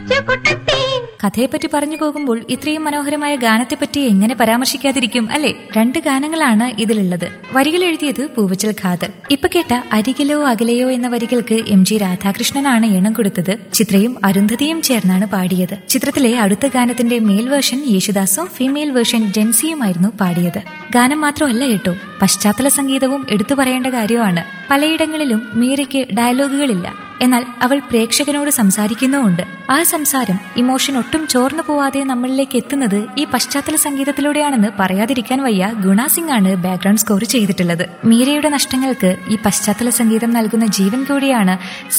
കൊച്ചുകുട്ടത്തി കഥയെപ്പറ്റി പറഞ്ഞു പോകുമ്പോൾ ഇത്രയും മനോഹരമായ ഗാനത്തെപ്പറ്റി എങ്ങനെ പരാമർശിക്കാതിരിക്കും അല്ലെ രണ്ട് ഗാനങ്ങളാണ് ഇതിലുള്ളത് വരികൾ എഴുതിയത് പൂവച്ചൽ ഖാദർ ഇപ്പൊ കേട്ട അരികിലോ അകലെയോ എന്ന വരികൾക്ക് എം ജി രാധാകൃഷ്ണനാണ് ഈണം കൊടുത്തത് ചിത്രയും അരുന്ധതിയും ചേർന്നാണ് പാടിയത് ചിത്രത്തിലെ അടുത്ത ഗാനത്തിന്റെ മെയിൽ വേർഷൻ യേശുദാസും ഫീമെയിൽ വേർഷൻ ജെൻസിയുമായിരുന്നു പാടിയത് ഗാനം മാത്രമല്ല കേട്ടോ പശ്ചാത്തല സംഗീതവും എടുത്തു പറയേണ്ട കാര്യമാണ് പലയിടങ്ങളിലും മീരയ്ക്ക് ഡയലോഗുകളില്ല എന്നാൽ അവൾ പ്രേക്ഷകനോട് സംസാരിക്കുന്നുമുണ്ട് ആ സംസാരം ഇമോഷൻ ഒട്ടും ചോർന്നു പോവാതെ നമ്മളിലേക്ക് എത്തുന്നത് ഈ പശ്ചാത്തല സംഗീതത്തിലൂടെയാണെന്ന് പറയാതിരിക്കാൻ വയ്യ ഗുണ സിംഗ് ആണ് ബാക്ക്ഗ്രൗണ്ട് സ്കോർ ചെയ്തിട്ടുള്ളത് മീരയുടെ നഷ്ടങ്ങൾക്ക് ഈ പശ്ചാത്തല സംഗീതം നൽകുന്ന ജീവൻ കൂടിയാണ്